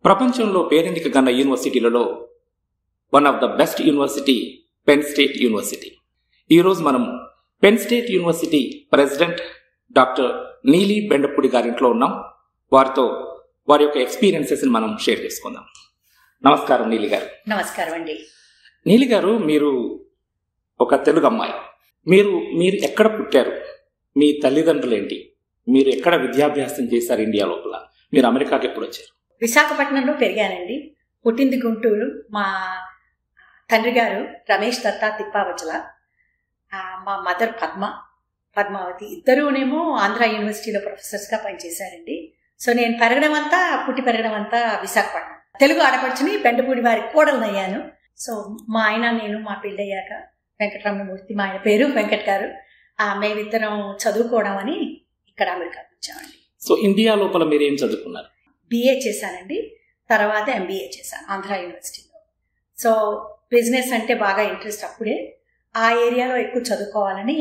ప్రపంచంలో పేరెందుకు గన్న యూనివర్సిటీలలో one of the best university Penn State university ఈరోజు మనం Penn State university president doctor Neeli Bendapudi గారింట్లో ఉన్నాం వారితో వారి యొక్క ఎక్స్పీరియన్సెస్ని మనం షేర్ చేసుకుందాం నమస్కారం నీలి గారు నమస్కారం అండి నీలి గారు మీరు ఒక తెలుగు అమ్మాయి మీరు మీరు ఎక్కడ పుట్టారు మీ తల్లిదండ్రులు ఏంటి మీరు ఎక్కడ విద్యాభ్యాసం చేశారు ఇండియా లోపల మీరు అమెరికాకి ఎప్పుడు వచ్చారు విశాఖపట్నంలో పెరిగానండి పుట్టింది గుంటూరు మా తండ్రి గారు రమేష్ దత్తా తిప్పావచల ఆ, మా మదర్ పద్మ పద్మావతి ఇద్దరూనేమో ఆంధ్ర యూనివర్సిటీలో ప్రొఫెసర్స్గా పనిచేశారండి సో నేను పెరగడం అంతా పుట్టి పెరగడం అంతా విశాఖపట్నం తెలుగు ఆడపడుచుని బెండపూడి వారి కోడలనయ్యాను సో మా ఆయన నేను మా పెళ్ళయ్యాక వెంకటరమణమూర్తి మా ఆయన పేరు వెంకట్ గారు ఆ, మేమిద్దరం చదువుకోవడం అని ఇక్కడ అమెరికాకి వచ్చామండి సో ఇండియా లోపల మీరు ఏం చదువుకున్నారు బిఏ చేశానండి తర్వాత ఎంబీఏ చేశాను ఆంధ్ర యూనివర్సిటీలో సో బిజినెస్ అంటే బాగా ఇంట్రెస్ట్ అప్పుడే ఆ ఏరియాలో ఎక్కువ చదువుకోవాలని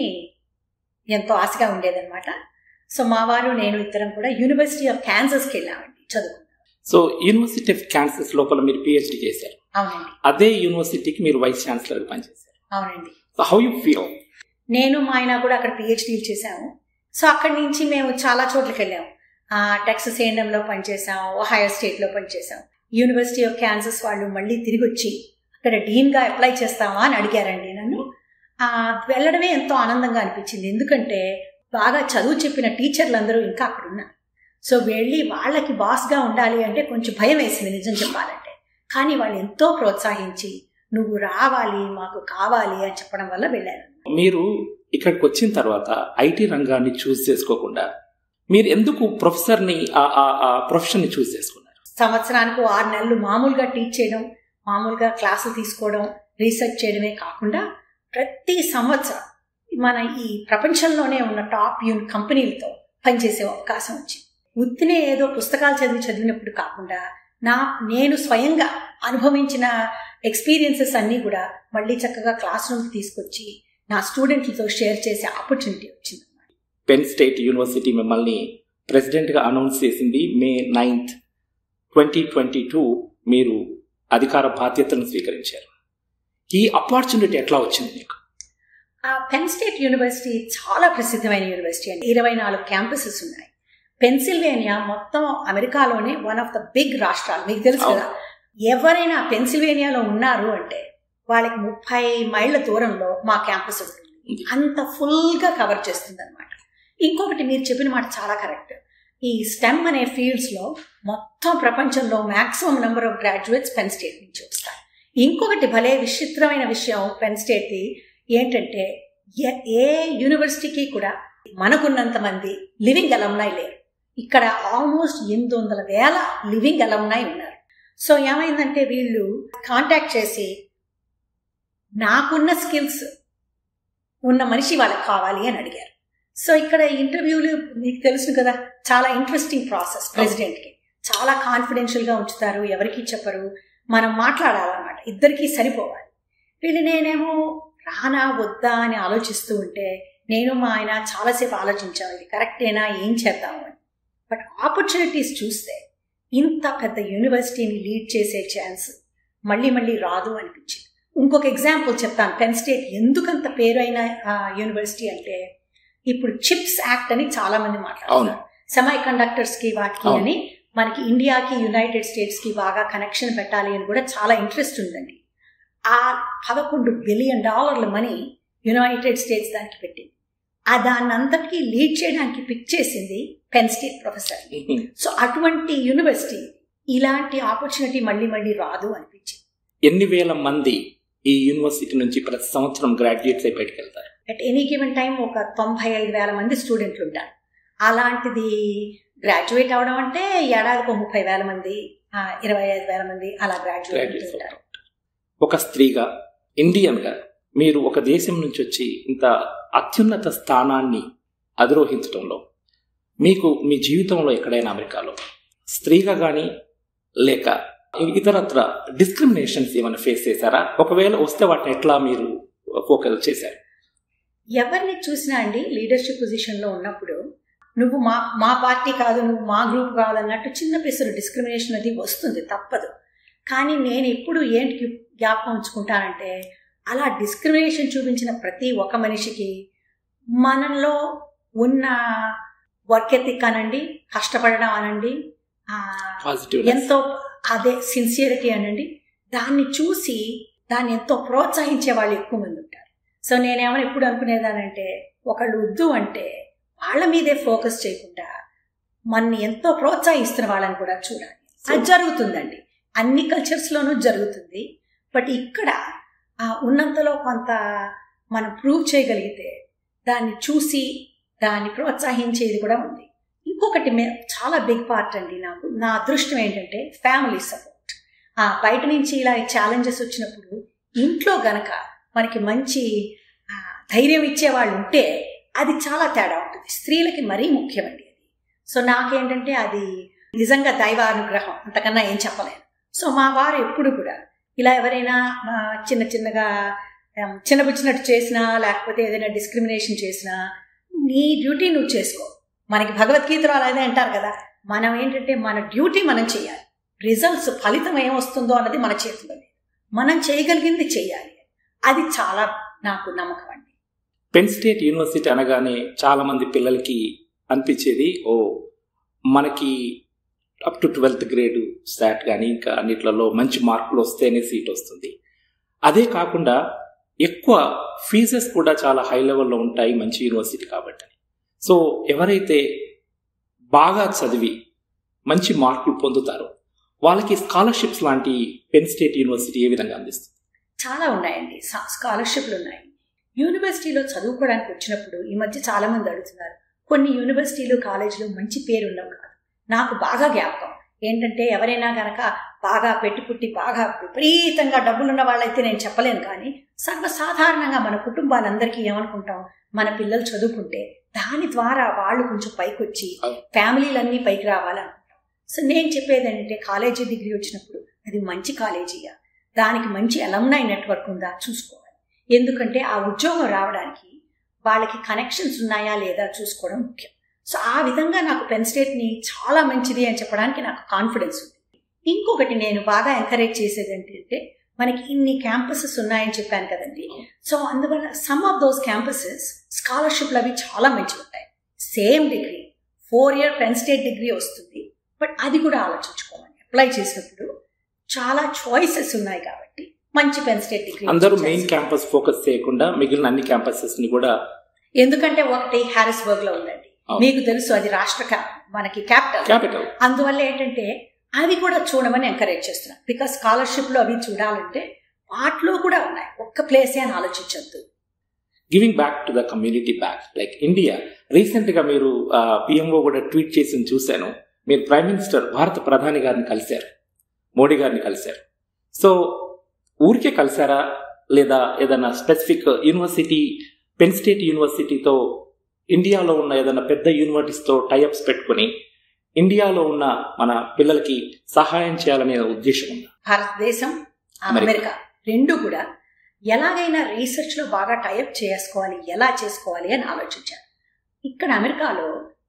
ఎంతో ఆశగా ఉండేదన్నమాట సో మా వారు నేను ఇద్దరం కూడా యూనివర్సిటీ ఆఫ్ క్యాన్సర్స్కి వెళ్ళామండి చదువుకున్నాం సో యూనివర్సిటీ ఆఫ్ క్యాన్సర్స్ లోపల మీరు పిహెచ్డి చేశారు అవునండి అదే యూనివర్సిటీకి మీరు వైస్ ఛాన్సలర్ పనిచేశారు అవునండి సో హౌ యూ ఫీల్ నేను మా ఆయన కూడా అక్కడ పిహెచ్డీలు చేశాము సో అక్కడి నుంచి మేము చాలా చోట్లకి వెళ్ళాము ఆ, టెక్సస్ ఏఎన్ఎంలో పనిచేసాం ఒహాయో స్టేట్లో పనిచేసాం యూనివర్సిటీ ఆఫ్ క్యాన్సస్ వాళ్ళు మళ్ళీ తిరిగి వచ్చి అక్కడ డీన్గా అప్లై చేస్తావా అని అడిగారండి నన్ను ఆ, వెళ్ళడమే ఎంతో ఆనందంగా అనిపించింది ఎందుకంటే బాగా చదువు చెప్పిన టీచర్లు అందరూ ఇంకా అక్కడ ఉన్నారు సో వెళ్ళి వాళ్ళకి బాస్గా ఉండాలి అంటే కొంచెం భయం వేసింది నిజం చెప్పాలంటే కానీ వాళ్ళు ఎంతో ప్రోత్సహించి నువ్వు రావాలి మాకు కావాలి అని చెప్పడం వల్ల వెళ్ళాను మీరు ఇక్కడికి వచ్చిన తర్వాత ఐటీ రంగాన్ని చూస్ చేసుకోకుండా మీరు ఎందుకు ప్రొఫెసర్ని ఆ- ఆ- ఆ ప్రొఫెషన్ని చూస్ చేసుకున్నారు సంవత్సరానికి ఆరు నెలలు మామూలుగా టీచ్ చేయడం మామూలుగా క్లాసులు తీసుకోవడం రీసెర్చ్ చేయడమే కాకుండా ప్రతి సంవత్సరం మన ఈ ప్రపంచంలోనే ఉన్న టాప్ యూన్ కంపెనీలతో పనిచేసే అవకాశం వచ్చింది ఉత్తినే ఏదో పుస్తకాలు చదివి చదివినప్పుడు కాకుండా నా నేను స్వయంగా అనుభవించిన ఎక్స్పీరియన్సెస్ అన్నీ కూడా మళ్ళీ చక్కగా క్లాస్ రూమ్కి తీసుకొచ్చి నా స్టూడెంట్లతో షేర్ చేసే ఆపర్చునిటీ వచ్చింది పెన్ స్టేట్ యూనివర్సిటీ మిమ్మల్ని ప్రెసిడెంట్గా అనౌన్స్ చేసింది May ninth twenty twenty two మీరు అధికార బాధ్యతలను స్వీకరించారు ఈ ఆపర్చునిటీ ఎట్లా వచ్చింది మీకు ఆ పెన్ స్టేట్ యూనివర్సిటీ చాలా ప్రసిద్ధమైన యూనివర్సిటీ అండి ఇరవై నాలుగు క్యాంపసెస్ ఉన్నాయి పెన్సిల్వేనియా మొత్తం అమెరికాలోనే వన్ ఆఫ్ ద బిగ్ రాష్ట్రాలు మీకు తెలుసు కదా ఎవరైనా పెన్సిల్వేనియాలో ఉన్నారు అంటే వాళ్ళకి ముప్పై మైళ్ళ దూరంలో మా క్యాంపస్ ఉంటుంది ఉంది. అంత ఫుల్గా కవర్ చేస్తుంది అనమాట ఇంకొకటి మీరు చెప్పిన మాట చాలా కరెక్ట్ ఈ స్టెమ్ అనే ఫీల్డ్స్లో మొత్తం ప్రపంచంలో maximum number of graduates Penn State నుంచి వస్తారు ఇంకొకటి భలే విచిత్రమైన విషయం పెన్ స్టేట్ది ఏంటంటే ఏ- ఏ యూనివర్సిటీకి కూడా మనకున్నంత మంది లివింగ్ అలమ్నాయ్ లేరు ఇక్కడ ఆల్మోస్ట్ ఎనిమిది వందల వేల లివింగ్ అలమ్నాయ్ ఉన్నారు సో ఏమైందంటే వీళ్ళు కాంటాక్ట్ చేసి నాకున్న స్కిల్స్ ఉన్న మనిషి వాళ్ళకి కావాలి అని అడిగారు సో ఇక్కడ ఇంటర్వ్యూలు మీకు తెలుసు కదా చాలా ఇంట్రెస్టింగ్ ప్రాసెస్ ప్రెసిడెంట్కి చాలా కాన్ఫిడెన్షియల్గా ఉంచుతారు ఎవరికి చెప్పరు మనం మాట్లాడాలన్నమాట ఇద్దరికీ సరిపోవాలి వీళ్ళు నేనేమో రానా వద్దా అని ఆలోచిస్తూ ఉంటే నేను మా ఆయన చాలాసేపు ఆలోచించాం ఇది కరెక్టేనా ఏం చేద్దాము అని బట్ ఆపర్చునిటీస్ చూస్తే ఇంత పెద్ద యూనివర్సిటీని లీడ్ చేసే ఛాన్స్ మళ్ళీ మళ్ళీ రాదు అనిపించింది ఇంకొక ఎగ్జాంపుల్ చెప్తాను పెన్ స్టేట్ ఎందుకంత పేరైన ఆ, యూనివర్సిటీ అంటే ఇప్పుడు చిప్స్ యాక్ట్ అని చాలా మంది అవును. మాట్లాడుతున్నారు సెమై కండక్టర్స్ కి వాటికి అవును. అని మనకి ఇండియాకి యునైటెడ్ స్టేట్స్ కి బాగా కనెక్షన్ పెట్టాలి అని కూడా చాలా ఇంట్రెస్ట్ ఉందండి ఆ పదకొండు బిలియన్ డాలర్ల మనీ యునైటెడ్ స్టేట్స్ దానికి పెట్టింది ఆ దాన్ని అంతటికీ లీడ్ చేయడానికి పిక్ చేసింది పెన్ స్టేట్ ప్రొఫెసర్ సో అటువంటి యూనివర్సిటీ ఇలాంటి ఆపర్చునిటీ మళ్ళీ మళ్ళీ రాదు అనిపించింది ఎన్ని వేల మంది ఈ యూనివర్సిటీ నుంచి ప్రతి సంవత్సరం గ్రాడ్యుయేట్స్ అయి బయటకు వెళ్తారు అట్ ఎనీ గివెన్ టైం ఒక తొంభై ఐదు వేల మంది స్టూడెంట్లు ఉంటారు అలాంటిది గ్రాడ్యుయేట్ అవడం అంటే ఏడాదికి ఒక ముప్పై వేల మంది ఆ, ఇరవై ఐదు వేల మంది అలా గ్రాడ్యుయేట్ గ్రాడ్యుయేట్స్ ఉంటారు ఒక స్త్రీగా ఇండియన్గా మీరు ఒక దేశం నుంచి వచ్చి ఇంత అత్యున్నత స్థానాన్ని అధిరోహించడంలో మీకు మీ జీవితంలో ఎక్కడైనా అమెరికాలో స్త్రీగా కానీ లేక ఇతరత్ర డిస్క్రిమినేషన్స్ ఏమైనా ఫేస్ చేశారా ఒకవేళ వస్తే వాటిని ఎట్లా మీరు ఫోకస్ చేశారు ఎవరిని చూసినా అండి లీడర్షిప్ పొజిషన్లో ఉన్నప్పుడు నువ్వు మా మా పార్టీ కాదు నువ్వు మా గ్రూప్ కాదు అన్నట్టు చిన్న పిసరు డిస్క్రిమినేషన్ అది వస్తుంది తప్పదు కానీ నేను ఎప్పుడు ఏంటి జ్ఞాపకం ఉంచుకుంటానంటే అలా డిస్క్రిమినేషన్ చూపించిన ప్రతి ఒక్క మనిషికి మనలో ఉన్న వర్క్ ఎథిక్ అనండి కష్టపడడం అనండి ఆ, పాజిటివ్ ఎంతో అదే సిన్సియరిటీ అనండి దాన్ని చూసి దాన్ని ఎంతో ప్రోత్సహించే వాళ్ళు ఎక్కువ మంది ఉంటారు సో నేనేమైనా ఎప్పుడు అనుకునేదానంటే ఒకళ్ళు వద్దు అంటే వాళ్ళ మీదే ఫోకస్ చేయకుండా మనని ఎంతో ప్రోత్సహిస్తున్న వాళ్ళని కూడా చూడాలి అది జరుగుతుందండి అన్ని కల్చర్స్లోనూ జరుగుతుంది బట్ ఇక్కడ ఆ ఉన్నంతలో కొంత మనం ప్రూవ్ చేయగలిగితే దాన్ని చూసి దాన్ని ప్రోత్సహించేది కూడా ఉంది ఇంకొకటి మే- చాలా బిగ్ పార్ట్ అండి నాకు నా అదృష్టం ఏంటంటే ఫ్యామిలీ సపోర్ట్ ఆ బయట నుంచి ఇలా ఛాలెంజెస్ వచ్చినప్పుడు ఇంట్లో గనక మనకి మంచి ఆ, ధైర్యం ఇచ్చే వాళ్ళు ఉంటే అది చాలా తేడా ఉంటుంది స్త్రీలకి మరీ ముఖ్యమండి అది సో నాకేంటంటే అది నిజంగా దైవానుగ్రహం అంతకన్నా ఏం చెప్పలేను సో మా వారు ఎప్పుడు కూడా ఇలా ఎవరైనా ఆ, చిన్న చిన్నగా ఆమ్, చిన్నబుచ్చినట్టు చేసినా లేకపోతే ఏదైనా డిస్క్రిమినేషన్ చేసినా నీ డ్యూటీ నువ్వు చేసుకో మనకి భగవద్గీతలో అలాగే అంటారు కదా మనం ఏంటంటే మన డ్యూటీ మనం చేయాలి రిజల్ట్స్ ఫలితం ఏమొస్తుందో అన్నది మన చేతిలో లేదు మనం చేయగలిగింది చేయాలి అది చాలా నాకు నమ్మకం అండి పెన్ స్టేట్ యూనివర్సిటీ అనగానే చాలా మంది పిల్లలకి అనిపించేది ఓ మనకి up to twelfth grade start కానీ ఇంకా అన్నిట్లలో మంచి మార్కులు వస్తేనే సీట్ వస్తుంది అదే కాకుండా ఎక్కువ ఫీజెస్ కూడా చాలా హై లెవెల్లో ఉంటాయి మంచి యూనివర్సిటీ కాబట్టి సో ఎవరైతే బాగా చదివి మంచి మార్కులు పొందుతారో వాళ్ళకి స్కాలర్షిప్స్ లాంటి పెన్ స్టేట్ యూనివర్సిటీ ఏ విధంగా అందిస్తుంది చాలా ఉన్నాయండి సా- స్కాలర్షిప్లు ఉన్నాయి యూనివర్సిటీలో చదువుకోవడానికి వచ్చినప్పుడు ఈ మధ్య చాలా మంది అడుగుతున్నారు కొన్ని యూనివర్సిటీలు కాలేజీలు మంచి పేరు ఉన్నవి కాదు నాకు బాగా జ్ఞాపకం ఏంటంటే ఎవరైనా గనక బాగా పెట్టుపుట్టి బాగా విపరీతంగా డబ్బులున్న వాళ్ళైతే నేను చెప్పలేను కానీ సర్వసాధారణంగా మన కుటుంబాలందరికీ ఏమనుకుంటాం మన పిల్లలు చదువుకుంటే దాని ద్వారా వాళ్ళు కొంచెం పైకి వచ్చి అవును. ఫ్యామిలీలన్నీ పైకి రావాలనుకుంటాం సో నేను చెప్పేది ఏంటంటే కాలేజీ డిగ్రీ వచ్చినప్పుడు అది మంచి కాలేజీయా దానికి మంచి అలమ్నై నెట్వర్క్ ఉందా చూసుకోవాలి ఎందుకంటే ఆ ఉద్యోగం రావడానికి వాళ్ళకి కనెక్షన్స్ ఉన్నాయా లేదా చూసుకోవడం ముఖ్యం సో ఆ విధంగా నాకు పెన్ స్టేట్ని చాలా మంచిది అని చెప్పడానికి నాకు కాన్ఫిడెన్స్ ఉంది ఇంకొకటి నేను బాగా ఎంకరేజ్ చేసేది ఏంటంటే మనకి ఇన్ని క్యాంపసెస్ ఉన్నాయని చెప్పాను కదండి సో అందువల్ల సమ్ ఆఫ్ దోస్ క్యాంపసెస్ స్కాలర్షిప్లు అవి చాలా మంచిగా ఉంటాయి same degree four year Penn State degree వస్తుంది బట్ అది కూడా ఆలోచించుకోవాలి అప్లై చేసినప్పుడు చాలా చాయిసెస్ ఉన్నాయి కాబట్టి మంచి పెన్ స్టేట్ డిగ్రీ అందరూ మెయిన్ క్యాంపస్ ఫోకస్ చేయకుండా మిగిలిన అన్ని క్యాంపసెస్ ని కూడా ఎందుకంటే ఒకటి హ్యారిస్బర్గ్ లో ఉందండి అవును. మీకు తెలుసు అది రాష్ట్ర క్యా- మనకి క్యాపిటల్ క్యాపిటల్ అందువల్ల ఏంటంటే అవి కూడా చూడమని ఎంకరేజ్ చేస్తున్నాం బికాస్ స్కాలర్షిప్ లో అవి చూడాలంటే వాటిలో కూడా ఉన్నాయి ఒక్క ప్లేసే అని ఆలోచించద్దు giving back to the community back like India recent గా మీరు పిఎంఓ కూడా ట్వీట్ చేసి చూశాను మీరు ప్రైమ్ మినిస్టర్ భారత ప్రధాని గారిని కలిశారు మోడీ గారిని కలిశారు సో ఊరికే కలిశారా లేదా ఏదైనా స్పెసిఫిక్ యూనివర్సిటీ పెన్ స్టేట్ యూనివర్సిటీతో ఇండియాలో ఉన్న ఏదైనా పెద్ద యూనివర్సిటీతో టైఅప్స్ పెట్టుకుని ఇండియాలో ఉన్న మన పిల్లలకి సహాయం చేయాలనే ఉద్దేశం ఉందా భారతదేశం అమెరికా. అమెరికా రెండు కూడా ఎలాగైనా రీసెర్చ్ లో బాగా టైప్ చేసుకోవాలి ఎలా చేసుకోవాలి అని ఆలోచించారు ఇక్కడ అమెరికాలో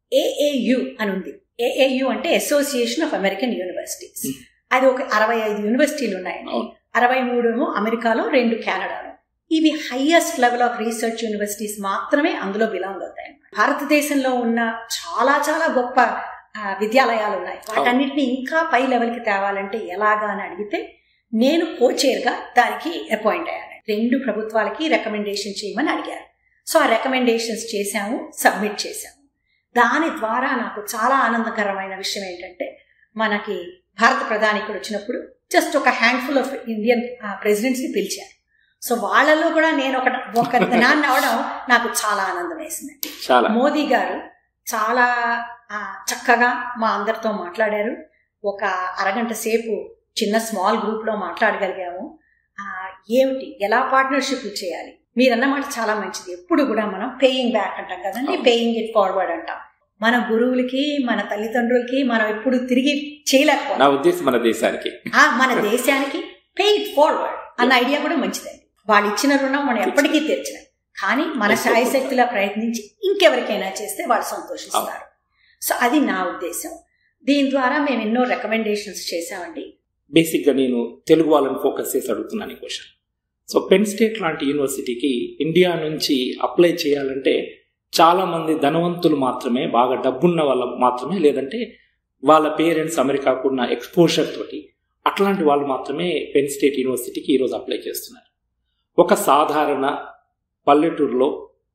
ఏఏయు అని ఉంది ఏఏయు అంటే association of American universities Hmm. అది ఒక అరవై ఐదు యూనివర్సిటీలు ఉన్నాయండి అవును. అరవై మూడేమో అమెరికాలో రెండు కెనడాలో ఇవి highest level of research universities మాత్రమే అందులో బిలాంగ్ అవుతాయి భారతదేశంలో ఉన్న చాలా చాలా గొప్ప ఆ, విద్యాలయాలు ఉన్నాయి వాటన్నిటిని ఇంకా పై లెవెల్కి తేవాలంటే ఎలాగా అని అడిగితే నేను కోచైర్గా దానికి అపాయింట్ అయ్యాను రెండు ప్రభుత్వాలకి రికమెండేషన్ చేయమని అడిగారు సో ఆ రికమెండేషన్స్ చేశాము సబ్మిట్ చేశాము దాని ద్వారా నాకు చాలా ఆనందకరమైన విషయం ఏంటంటే మనకి భారత ప్రధాని ఇక్కడ వచ్చినప్పుడు జస్ట్ ఒక హ్యాండ్ఫుల్ ఆఫ్ ఇండియన్ ప్రెసిడెంట్స్ని పిలిచారు సో వాళ్ళలో కూడా నేను ఒక ఒక దినాన్ని అవడం నాకు చాలా ఆనందం వేసిందండి చాలా మోదీ గారు చాలా ఆ, చక్కగా మా అందరితో మాట్లాడారు ఒక అరగంట సేపు చిన్న స్మాల్ గ్రూప్లో మాట్లాడగలిగాము ఆ, ఏమిటి ఎలా పార్ట్నర్షిప్ చేయాలి మీరన్నమాట చాలా మంచిది ఎప్పుడు కూడా మనం పేయింగ్ బ్యాక్ అంటాం కదండి పేయింగ్ ఇట్ ఫార్వర్డ్ అంటాం మన గురువులకి మన తల్లిదండ్రులకి మనం ఎప్పుడు తిరిగి చేయలేకపోతాం నా ఉద్దేశం మన దేశానికి ఆ, మన దేశానికి పే ఇట్ ఫార్వర్డ్ అన్న ఐడియా కూడా మంచిదండి వాళ్ళు ఇచ్చిన రుణం మనం ఎప్పటికీ తీర్చలేం కానీ మన శాయశక్తిలా ప్రయత్నించి ఇంకెవరికైనా చేస్తే వాళ్ళు సంతోషిస్తారు సో అది నా ఉద్దేశం దీని ద్వారా మేము ఎన్నో రికమెండేషన్స్ చేసామండి బేసిక్గా నేను తెలుగు వాళ్ళని ఫోకస్ చేసి అడుగుతున్నాను ఈ క్వశ్చన్ సో పెన్ స్టేట్ లాంటి యూనివర్సిటీకి ఇండియా నుంచి అప్లై చేయాలంటే చాలా మంది ధనవంతులు మాత్రమే బాగా డబ్బున్న వాళ్ళ మాత్రమే లేదంటే వాళ్ళ పేరెంట్స్ అమెరికాకు ఉన్న ఎక్స్పోజర్ తోటి అట్లాంటి వాళ్ళు మాత్రమే పెన్ స్టేట్ యూనివర్సిటీకి ఈరోజు అప్లై చేస్తున్నారు ఒక సాధారణ పల్లెటూరులో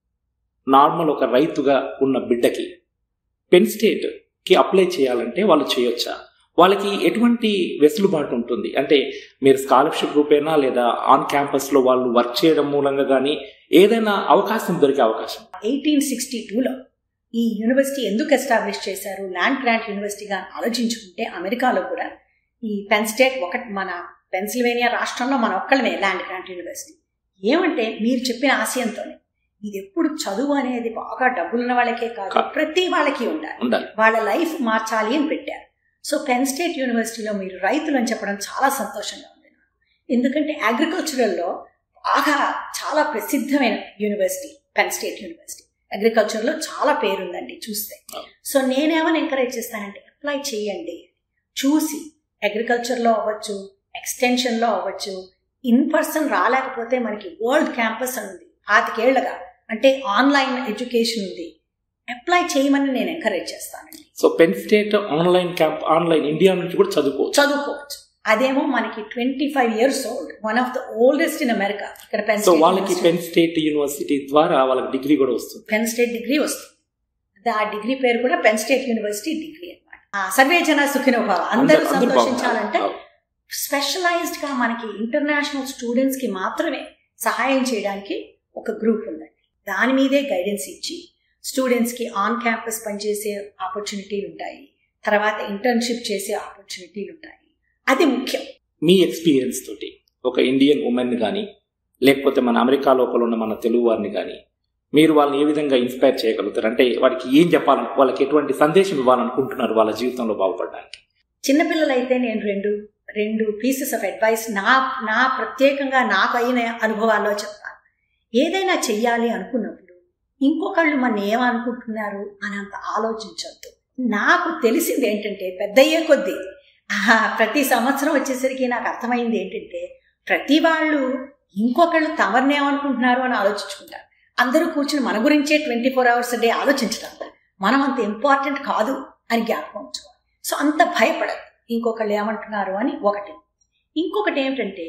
నార్మల్ ఒక రైతుగా ఉన్న బిడ్డకి పెన్ స్టేట్కి అప్లై చేయాలంటే వాళ్ళు చేయొచ్చా వాళ్ళకి ఎటువంటి వెసులుబాటు ఉంటుంది అంటే మీరు స్కాలర్షిప్ రూపేనా లేదా ఆన్ క్యాంపస్లో వాళ్ళు వర్క్ చేయడం మూలంగా కానీ ఏదైనా అవకాశం దొరికే అవకాశం ఎయిటీన్ సిక్స్టీ టూలో ఈ యూనివర్సిటీ ఎందుకు ఎస్టాబ్లిష్ చేశారు ల్యాండ్ గ్రాంట్ యూనివర్సిటీగా ఆలోచించుకుంటే అమెరికాలో కూడా ఈ పెన్ స్టేట్ ఒకటి మన పెన్సిల్వేనియా రాష్ట్రంలో మన ఒక్కళ్ళమే ల్యాండ్ గ్రాంట్ యూనివర్సిటీ ఏమంటే మీరు చెప్పిన ఆశయంతోనే ఇది ఎప్పుడు చదువు అనేది బాగా డబ్బులున్న వాళ్ళకే కాదు కాదు. ప్రతి వాళ్ళకి ఉండాలి ఉండాలి వాళ్ళ లైఫ్ మార్చాలి అని పెట్టారు సో పెన్ స్టేట్ యూనివర్సిటీలో మీరు రైతులు అని చెప్పడం చాలా సంతోషంగా ఉంది నాకు ఎందుకంటే అగ్రికల్చరల్లో బాగా చాలా ప్రసిద్ధమైన యూనివర్సిటీ పెన్ స్టేట్ యూనివర్సిటీ అగ్రికల్చర్లో చాలా పేరుందండి చూస్తే అవును. సో నేనేమని ఎంకరేజ్ చేస్తానంటే అప్లై చేయండి చూసి అగ్రికల్చర్లో అవ్వచ్చు ఎక్స్టెన్షన్లో అవ్వచ్చు ఇన్ పర్సన్ రాలేకపోతే మనకి వరల్డ్ క్యాంపస్ అని ఉంది పాతికేళ్లగా అంటే ఆన్లైన్ ఎడ్యుకేషన్ ఉంది అప్లై చేయమని నేను ఎంకరేజ్ చేస్తానండి so Penn State online camp online India నుంచి కూడా చదువుకోవచ్చు చదువుకోవచ్చు అదేమో మనకి twenty five years old one of the oldest in America ఇక్కడ పెన్ సో వాళ్ళకి పెన్ స్టేట్ యూనివర్సిటీ ద్వారా వాళ్ళకి డిగ్రీ కూడా వస్తుంది పెన్ స్టేట్ డిగ్రీ వస్తుంది అది ఆ డిగ్రీ పేరు కూడా పెన్ స్టేట్ యూనివర్సిటీ డిగ్రీ అనమాట సర్వే జన సుఖినోభావ అందరూ అందరూ- అందరూ సంతోషించాలంటే బాగున్నారు. స్పెషలైజ్డ్ గా మనకి ఇంటర్నేషనల్ స్టూడెంట్స్ కి మాత్రమే సహాయం చేయడానికి ఒక గ్రూప్ ఉందండి దాని మీదే గైడెన్స్ ఇచ్చి స్టూడెంట్స్ కి ఆన్ క్యాంపస్ పనిచేసే ఆపర్చునిటీలు ఉంటాయి తర్వాత ఇంటర్న్షిప్ చేసే ఆపర్చునిటీలు ఉంటాయి అది ముఖ్యం మీ ఎక్స్పీరియన్స్ తోటి ఒక ఇండియన్ ఉమెన్ కానీ లేకపోతే మన అమెరికా లోపల ఉన్న మన తెలుగు వారిని కానీ మీరు వాళ్ళని ఏ విధంగా ఇన్స్పైర్ చేయగలుగుతారు అంటే వారికి ఏం చెప్పాలను వాళ్ళకి ఎటువంటి సందేశం ఇవ్వాలనుకుంటున్నారు వాళ్ళ జీవితంలో బాగుపడడానికి చిన్నపిల్లలైతే నేను రెండు రెండు పీసెస్ ఆఫ్ అడ్వైస్ నా నా ప్రత్యేకంగా నాకు అయిన అనుభవాల్లో చెప్తాను ఏదైనా చెయ్యాలి అనుకున్నప్పుడు ఇంకొకళ్ళు మన ఏమనుకుంటున్నారు అని అంత ఆలోచించొద్దు నాకు తెలిసింది ఏంటంటే పెద్దయ్యే కొద్దీ ఆహా, ప్రతి సంవత్సరం వచ్చేసరికి నాకు అర్థమైంది ఏంటంటే ప్రతి వాళ్ళు ఇంకొకళ్ళు తమరిని ఏమనుకుంటున్నారు అని ఆలోచించుకుంటారు అందరూ కూర్చుని మన గురించే ట్వంటీ ఫోర్ అవర్స్ డే ఆలోచించడం మనం అంత ఇంపార్టెంట్ కాదు అని జ్ఞాపకం ఉంచుకోవాలి సో అంత భయపడదు ఇంకొకళ్ళు ఏమంటున్నారు అని ఒకటి ఇంకొకటి ఏమిటంటే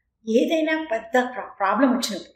ఏదైనా పెద్ద ప్రా- ప్రాబ్లం వచ్చినప్పుడు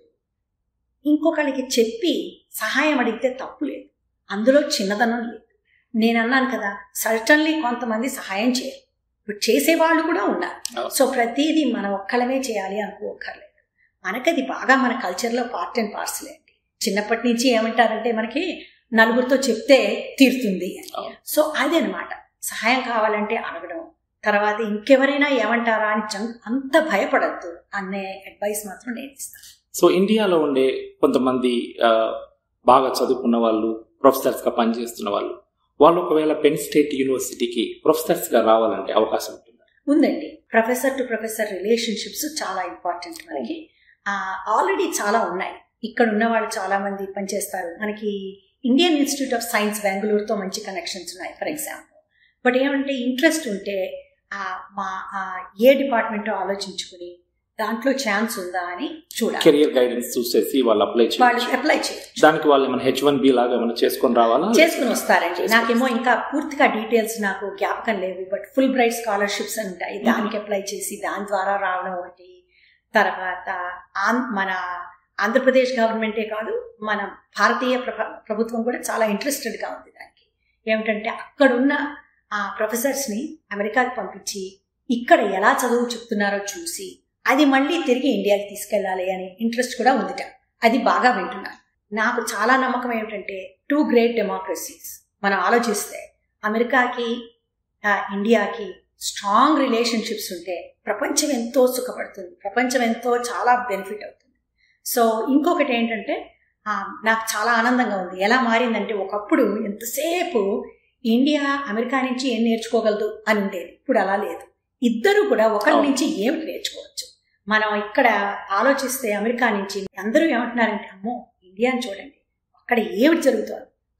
ఇంకొకళ్ళకి చెప్పి సహాయం అడిగితే తప్పు లేదు అందులో చిన్నదనం లేదు నేను అన్నాను కదా సర్టన్లీ కొంతమంది సహాయం చేయరు ఇప్పుడు చేసేవాళ్ళు కూడా ఉన్నారు అవును. సో ప్రతిదీ మనం ఒక్కళ్ళమే చేయాలి అనుకోకర్లేదు మనకది బాగా మన కల్చర్లో పార్ట్ అండ్ పార్సల్ అండి చిన్నప్పటి నుంచి ఏమంటారంటే మనకి నలుగురితో చెప్తే తీరుతుంది అని అవును. సో అదనమాట సహాయం కావాలంటే అడగడం తర్వాత ఇంకెవరైనా ఏమంటారా అని జం- అంత భయపడద్దు అనే అడ్వైస్ మాత్రం నేను ఇస్తాను సో ఇండియాలో ఉండే కొంతమంది ఆ, బాగా చదువుకున్న వాళ్ళు ప్రొఫెసర్స్గా పనిచేస్తున్న వాళ్ళు వాళ్ళు ఒకవేళ పెన్ స్టేట్ యూనివర్సిటీకి ప్రొఫెసర్స్గా రావాలంటే అవకాశం ఉంటుంది ఉందండి ప్రొఫెసర్ టు ప్రొఫెసర్ రిలేషన్షిప్స్ చాలా ఇంపార్టెంట్ మనకి ఆల్రెడీ చాలా ఉన్నాయి ఇక్కడ ఉన్న వాళ్ళు చాలా మంది పనిచేస్తారు మనకి ఇండియన్ ఇన్స్టిట్యూట్ ఆఫ్ సైన్స్ బెంగళూరుతో మంచి కనెక్షన్స్ ఉన్నాయి ఫర్ ఎగ్జాంపుల్ బట్ ఏమంటే ఇంట్రెస్ట్ ఉంటే ఆ, మా ఆ, ఏ డిపార్ట్మెంట్ ఆలోచించుకుని దాంట్లో ఛాన్స్ ఉందా అని చూడాలి కెరియర్ గైడెన్స్ చూసేసి వాళ్ళు అప్లై వాళ్ళు చేయొచ్చు అప్లై చేయొచ్చు దానికి వాళ్ళు ఏమైనా హెచ్ వన్ బి లాగా ఏమైనా చేసుకొని రావాలా చేసుకుని వస్తారండి చేసుకుని నాకేమో ఇంకా పూర్తిగా డీటెయిల్స్ నాకు జ్ఞాపకం లేవు బట్ ఫుల్ బ్రైట్ స్కాలర్షిప్స్ అని ఉంటాయి దానికి అప్లై చేసి దాని ద్వారా రావడం ఒకటి తర్వాత ఆం- మన ఆంధ్రప్రదేశ్ గవర్నమెంటే కాదు మన భారతీయ ప్రభ- ప్రభుత్వం కూడా చాలా ఇంట్రెస్టెడ్గా ఉంది దానికి ఏమిటంటే అక్కడున్న ఆ ప్రొఫెసర్స్ని అమెరికాకి పంపించి ఇక్కడ ఎలా చదువు చెప్తున్నారో చూసి అది మళ్ళీ తిరిగి ఇండియాకి తీసుకెళ్ళాలి అనే ఇంట్రెస్ట్ కూడా ఉందిట అది బాగా వింటున్నాను నాకు చాలా నమ్మకం ఏమిటంటే టూ గ్రేట్ డెమోక్రసీస్ మనం ఆలోచిస్తే అమెరికాకి ఆ, ఇండియాకి స్ట్రాంగ్ రిలేషన్షిప్స్ ఉంటే ప్రపంచం ఎంతో సుఖపడుతుంది ప్రపంచం ఎంతో చాలా బెనిఫిట్ అవుతుంది సో ఇంకొకటి ఏంటంటే ఆ, నాకు చాలా ఆనందంగా ఉంది ఎలా మారిందంటే ఒకప్పుడు ఎంతసేపు ఇండియా అమెరికా నుంచి ఏం నేర్చుకోగలదు అని ఉండేది ఇప్పుడు అలా లేదు ఇద్దరు కూడా ఒకరి అవును. నుంచి ఏమిటి నేర్చుకోవచ్చు మనం ఇక్కడ ఆలోచిస్తే అమెరికా నుంచి అందరూ ఏమంటున్నారంటే అమ్మో ఇండియాని చూడండి అక్కడ ఏమిటి జరుగుతుంది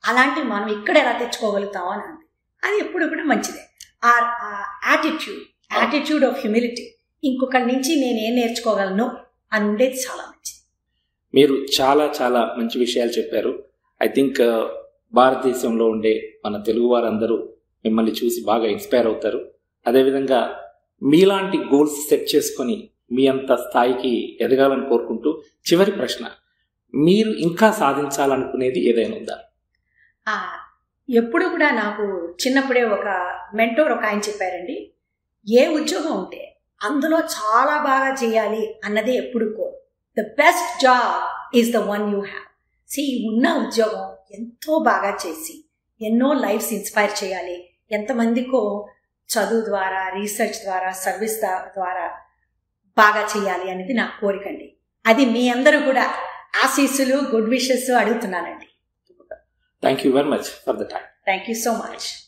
అలాంటివి మనం ఇక్కడ ఎలా తెచ్చుకోగలుగుతాం అని అంది అది ఎప్పుడు కూడా మంచిదే ఆ యాటిట్యూడ్ యాటిట్యూడ్ ఆఫ్ హ్యూమిలిటీ ఇంకొకరి నుంచి నేను ఏం నేర్చుకోగలను అని ఉండేది చాలా మంచిది మీరు చాలా చాలా మంచి విషయాలు చెప్పారు ఐ థింక్ భారతదేశంలో ఉండే మన తెలుగు వారందరూ మిమ్మల్ని చూసి బాగా ఇన్స్పైర్ అవుతారు అదేవిధంగా మీలాంటి గోల్స్ సెట్ చేసుకొని మీ అంత స్థాయికి ఎదగాలని కోరుకుంటూ చివరి ప్రశ్న మీరు ఇంకా సాధించాలనుకునేది ఏదైనా ఉందా ఆ, ఎప్పుడు కూడా నాకు చిన్నప్పుడే ఒక మెంటోర్ ఒక ఆయన చెప్పారండి ఏ ఉద్యోగం ఉంటే అందులో చాలా బాగా చేయాలి అన్నదే ఎప్పుడు core the best job is the one you have సి ఉన్న ఉద్యోగం ఎంతో బాగా చేసి ఎన్నో లైఫ్స్ ఇన్స్పైర్ చేయాలి ఎంతమందికో చదువు ద్వారా రీసెర్చ్ ద్వారా సర్వీస్ ద్వారా బాగా చేయాలి అనేది నా కోరికండి అది మీ అందరూ కూడా ఆశీస్సులు గుడ్ విషెస్ అడుగుతున్నానండి thank you very much for the time thank you so much